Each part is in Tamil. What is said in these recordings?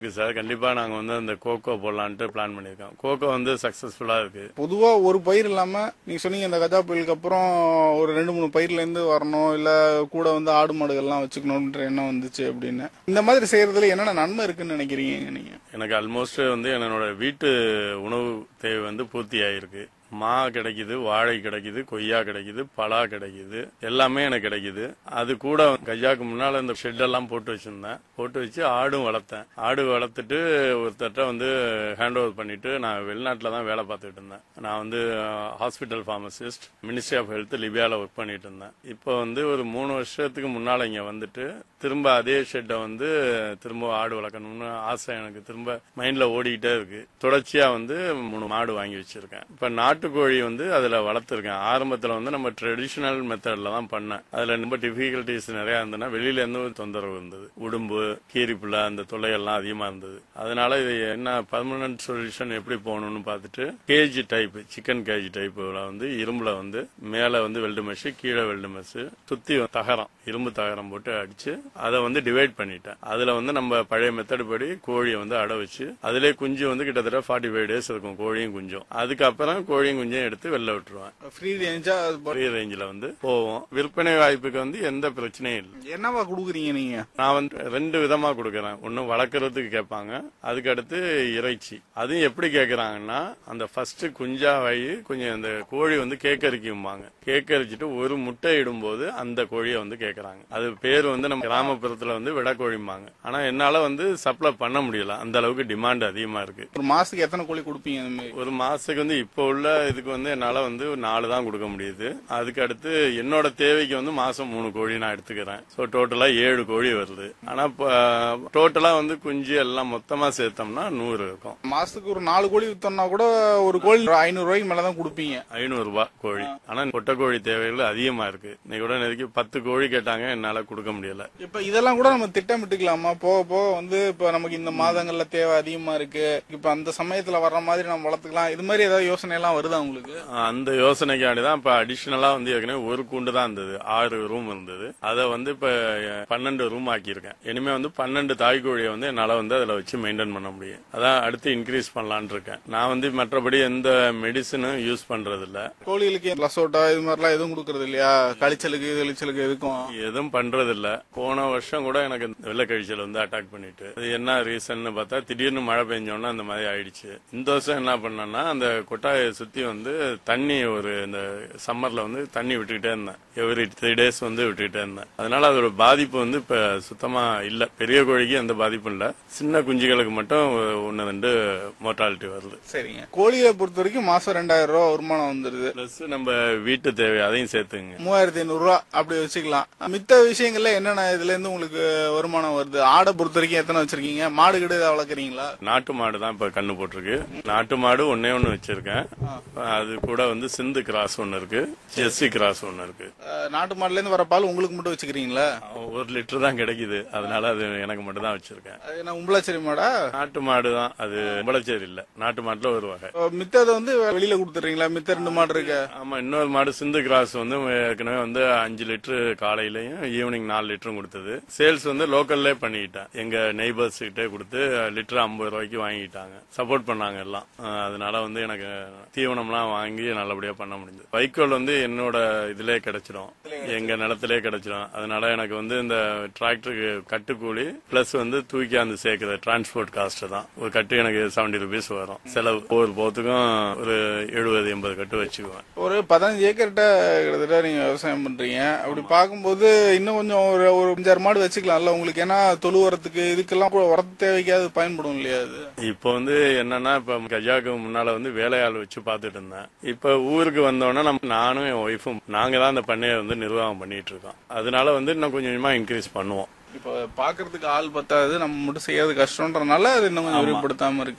இருக்கு சார் கண்டிப்பா நாங்க வந்து அந்த கோகோ போடலான்ட்டு பிளான் பண்ணியிருக்கோம் கோகோ வந்து சக்சஸ்ஃபுல்லா இருக்கு பொதுவா ஒரு பயிர் இல்லாம நீங்க சொன்னீங்க இந்த கஜா புயலுக்கு அப்புறம் ஒரு ரெண்டு மூணு பயிர்ல இருந்து வரணும் இல்ல கூட வந்து ஆடு மாடுகள்லாம் வச்சுக்கணும்ன்ற எண்ணம் வந்துச்சு அப்படின்னு இந்த மாதிரி செய்யறதுல என்னென்ன நன்மை இருக்குன்னு நினைக்கிறீங்க நீங்க எனக்கு ஆல்மோஸ்ட் வந்து என்னோட வீட்டு உணவு தேவை வந்து பூர்த்தி ஆயிருக்கு மா கிடைக்குது வாழை கிடைக்குது கொய்யா கிடைக்குது பலா கிடைக்குது எல்லாமே எனக்கு கிடைக்குது அது கூட கஜாக்கு முன்னால இந்த ஷெட் எல்லாம் போட்டு வச்சிருந்தேன் போட்டு வச்சு ஆடும் வளர்த்தேன் ஆடு வளர்த்துட்டு ஒருத்தட்ட வந்து ஹேண்ட் ஓவர் பண்ணிட்டு நான் வெளிநாட்டில் தான் வேலை பார்த்துட்டு இருந்தேன் நான் வந்து hospital pharmacist ministry of health லிபியாவில் ஒர்க் பண்ணிட்டு இருந்தேன் இப்போ வந்து ஒரு மூணு வருஷத்துக்கு முன்னால இங்க வந்துட்டு திரும்ப அதே ஷெட்டை வந்து திரும்ப ஆடு வளர்க்கணும்னு ஆசை எனக்கு திரும்ப மைண்ட்ல ஓடிக்கிட்டே இருக்கு தொடர்ச்சியா வந்து மூணு மாடு வாங்கி வச்சிருக்கேன் இப்ப நாட்டுக்கோழி வந்து அதுல வளர்த்துருக்கேன் ஆரம்பத்துல வந்து நம்ம ட்ரெடிஷனல் மெத்தட்ல தான் பண்ணேன் அதுல ரொம்ப டிஃபிகல்டிஸ் நிறைய இருந்ததுன்னா வெளியில இருந்து ஒரு தொந்தரவு இருந்தது உடும்பு கீரிப்புள்ள அந்த தொல்லைகள்லாம் அதிகமா இருந்தது அதனால இது என்ன பர்மனன்ட் சொல்யூஷன் எப்படி போகணும்னு பார்த்துட்டு கேஜி டைப் சிக்கன் கேஜி டைப்ல வந்து இரும்புல வந்து மேல வந்து வெல்டு மெஷ் கீழே வெல்டு மெஷ் சுத்தி தகரம் இரும்பு தகரம் போட்டு அடிச்சு அதை வந்து டிவைட் பண்ணிட்டேன் அதுல வந்து நம்ம பழைய மெத்தட் படி கோழியை வந்து அடை வச்சு அதிலே குஞ்சு வந்து கிட்டத்தட்ட ஃபார்ட்டி ஃபைவ் டேஸ் இருக்கும் கோழியும் குஞ்சும் அதுக்கப்புறம் கோழியும் குஞ்சும் எடுத்து வெளில விட்டுருவேன் ஃப்ரீ ரேஞ்சா பெரிய ரேஞ்சில் வந்து போவோம் விற்பனை வாய்ப்புக்கு வந்து எந்த பிரச்சனையும் இல்லை என்னவா கொடுக்குறீங்க நீங்க நான் வந்து ரெண்டு விதமா கொடுக்கறேன் ஒன்னு வளர்க்கறதுக்கு கேட்பாங்க அதுக்கு அடுத்து இறைச்சி அதுவும் எப்படி கேக்குறாங்கன்னா அந்த ஃபர்ஸ்ட் குஞ்சா வாயி கொஞ்சம் அந்த கோழி வந்து கேக்கரிக்கும்பாங்க கேக்கரிச்சிட்டு ஒரு முட்டை இடும்போது அந்த கோழியை வந்து கேக்குறாங்க அது பேர் வந்து நம்ம கிராமப்புறத்துல வந்து விடக்கோழிம்பாங்க ஆனா என்னால வந்து சப்ளை பண்ண முடியல அந்த அளவுக்கு டிமாண்ட் அதிகமா இருக்கு ஒரு மாசத்துக்கு எத்தனை கோழி கொடுப்பீங்க அந்த மாதிரி ஒரு மாசத்துக்கு வந்து இப்போ உள்ள இதுக்கு வந்து என்னால வந்து ஒரு நாலு தான் கொடுக்க முடியுது அதுக்கு அடுத்து என்னோட தேவைக்கு வந்து மாசம் மூணு கோழி நான் எடுத்துக்கிறேன் ஸோ டோட்டலா ஏழு கோழி வருது ஆனா டோட்டலா வந்து குஞ்சு எல்லாம் மொத்தமா சேர்த்தோம்னா நூறு இருக்கும் மாசத்துக்கு ஒரு நாலு கோழி வித்தோம்னா கூட ஒரு கோழி ஐநூறு ரூபாய்க்கு மேலதான் கொடுப்பீங்க ஐநூறு ரூபாய் கோழி ஆனா கொட்டை கோழி தேவைகள் அதிகமா இருக்கு இன்னைக்கு கூட நெருக்கி பத்து கோழி கேட்டாங்க என்னால கொடுக்க முடியல இப்ப இதெல்லாம் கூட நம்ம திட்டமிட்டுக்கலாமா போக போக வந்து இப்ப நமக்கு இந்த மாதங்கள்ல தேவை அதிகமா இருக்கு இப்ப அந்த சமயத்துல வர்ற மாதிரி நம்ம வளர்த்துக்கலாம் இது மாதிரி ஏதாவது யோசனை எல்லாம் வருதா உங்களுக்கு அந்த யோசனைக்காண்டி தான் இப்ப அடிஷனலா வந்து ஏற்கனவே ஒரு கூண்டு தான் இருந்தது ஆறு ரூம் இருந்தது அதை வந்து இப்ப பன்னெண்டு ரூம் ஆக்கியிருக்கேன் இனிமே வந்து பன்னெண்டு தாய்க்கோழியை வந்து என்னால வந்து அதுல வச்சு மெயின்டைன் பண்ண முடியும் அதான் அடுத்து இன்க்ரீஸ் பண்ணலாம்னு இருக்கேன் நான் வந்து மற்றபடி எந்த மெடிசனும் யூஸ் பண்றது இல்ல கோழிகளுக்கு லசோட்டா இது மாதிரிலாம் எதுவும் கொடுக்கறது இல்லையா கழிச்சலுக்கு தெளிச்சலுக்கு எதுக்கும் எதுவும் பண்றது இல்ல போன வருஷம் கூட எனக்கு வெள்ளை கழிச்சல் வந்து அட்டாக் பண்ணிட்டு அது என்ன ரீசன் பார்த்தா திடீர்னு மழை பெஞ்சோன்னா அந்த மாதிரி ஆயிடுச்சு இந்த வருஷம் என்ன பண்ணேன்னா அந்த கொட்டாயை சுத்தி வந்து தண்ணி ஒரு இந்த சம்மர்ல வந்து தண்ணி விட்டுக்கிட்டே இருந்தேன் எவ்ரி த்ரீ டேஸ் வந்து விட்டுக்கிட்டே இருந்தேன் அதனால அதோட பாதிப்பு வந்து இப்ப சுத்தமா இல்ல பெரிய கோழிக்கு எந்த பாதிப்பும் இல்ல சின்ன குஞ்சுகளுக்கு மட்டும் ஒன்னு ரெண்டு மோர்டாலிட்டி வருது சரிங்க கோழிகளை பொறுத்த வரைக்கும் மாசம் ரெண்டாயிரம் ரூபாய் வருமானம் வந்துருது பிளஸ் நம்ம வீட்டு தேவை அதையும் சேர்த்துங்க மூவாயிரத்தி ஐநூறு ரூபா அப்படி வச்சுக்கலாம் மித்த விஷயங்கள்ல என்னென்ன இதுல இருந்து உங்களுக்கு வருமானம் வருது ஆடை பொறுத்த வரைக்கும் எத்தனை வச்சிருக்கீங்க மாடு கிட்ட ஏதாவது வளர்க்குறீங்களா நாட்டு மாடு தான் இப்ப கண்ணு போட்டிருக்கு நாட்டு மாடு ஒன்னே ஒன்னு வச்சிருக்கேன் அது கூட வந்து சிந்து கிராஸ் ஒன்னு இருக்கு ஜெர்சி கிராஸ் ஒன்னு இருக்கு அஹ், நாட்டு மாடுல இருந்து வர பால் உங்களுக்கு மட்டும் வச்சுக்கிறீங்களா ஒரு லிட்டர் தான் கிடைக்குது அதனால அது எனக்கு மட்டும் தான் வச்சிருக்கேன் அது என்ன உம்பளாச்சேரி மாடா நாட்டு மாடு தான் அது கும்பலச்சேரி இல்ல நாட்டு மாட்டுல ஒரு வகை அஹ், மித்ததை வந்து வெளியில கொடுத்துறீங்களா மித்த ரெண்டு மாடு இருக்கு ஆமா இன்னொரு மாடு சிந்து கிராஸ் வந்து ஏற்கனவே வந்து அஞ்சு லிட்டர் காலையிலயும் ஈவினிங் நாலு லிட்டரும் கொடுத்தது சேல்ஸ் வந்து லோக்கல்லே பண்ணிக்கிட்டேன் எங்க நெய்பர்ஸ் கிட்டே கொடுத்து லிட்டர் ஐம்பது ரூபாய்க்கு வாங்கிட்டாங்க சப்போர்ட் பண்ணாங்க எல்லாம் அஹ் அதனால வந்து எனக்கு தீவனம்லாம் வாங்கி நல்லபடியா பண்ண முடிஞ்சது வைக்கோல் வந்து என்னோட இதுலயே கிடைச்சிடும் எங்க நிலத்திலே கிடைச்சிடும் அதனால எனக்கு வந்து இந்த டிராக்டருக்கு கட்டுக்கூலி பிளஸ் வந்து தூக்கி அந்த சேர்க்கிற டிரான்ஸ்போர்ட் காஸ்ட் தான் ஒரு கட்டு எனக்கு செவன்டி ருபீஸ் வரும் செலவு ஒவ்வொரு போத்துக்கும் ஒரு எழுபது எண்பது கட்டு வச்சுக்குவேன் ஒரு பதினஞ்சு ஏக்கர்கிட்ட கிட்டத்தட்ட நீங்க விவசாயம் பண்றீங்க அப்படி பார்க்கும்போது இன்னும் கொஞ்சம் ஒரு ஒரு அஞ்சாறு மாடு வச்சுக்கலாம்ல உங்களுக்கு ஏன்னா தொழு உரத்துக்கு இதுக்கெல்லாம் கூட உரத்து தேவைக்காது பயன்படும் இல்லையா அது இப்போ வந்து என்னன்னா இப்ப கஜாக்கு முன்னால வந்து வேலையாள் வச்சு பார்த்துட்டு இருந்தேன் இப்ப ஊருக்கு வந்தோடனே நம்ம நானும் என் ஒய்ஃபும் நாங்க தான் அந்த பண்ணையை வந்து நிர்வாகம் பண்ணிட்டு இருக்கோம் அதனால வந்து இன்னும் கொஞ்சம் கொஞ்சமா இன்க்ரீஸ் பண்ணுவோம் இப்போ பாக்குறதுக்கு ஆள் பத்தாது நம்ம மட்டும் செய்யறது கஷ்டம்ன்றனால அது இன்னும் கொஞ்சம் விரிவுபடுத்தாம இருக்கீங்க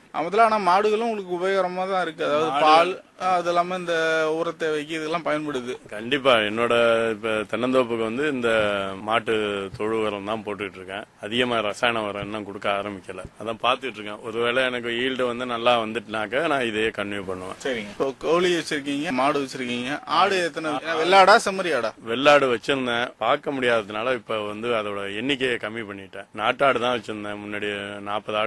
முதல்ல ஆனா மாடுகளும் உங்களுக்கு உபயோகரமா தான் இருக்கு அதாவது பால் அது இல்லாம இந்த உர தேவைக்கு இதெல்லாம் பயன்படுது கண்டிப்பா என்னோட இப்ப தென்னந்தோப்புக்கு வந்து இந்த மாட்டு தொழு உரம் தான் போட்டுட்டு இருக்கேன் அதிகமா ரசாயன உரம் இன்னும் கொடுக்க ஆரம்பிக்கல அதான் பாத்துட்டு இருக்கேன் ஒருவேளை எனக்கு ஈல்டு வந்து நல்லா வந்துட்டுனாக்க நான் இதையே கன்டினியூ பண்ணுவேன் சரிங்க இப்போ கோழி வச்சிருக்கீங்க மாடு வச்சிருக்கீங்க ஆடு எத்தனை வெள்ளாடா செம்மறி ஆடா வெள்ளாடு வச்சிருந்தேன் பார்க்க முடியாததுனால இப்ப வந்து அதோட எண்ணிக்கையை கம்மி பண்ணிட்டேன் நாட்டாடு தான் வச்சிருந்தேன் முன்னாடி நாற்பது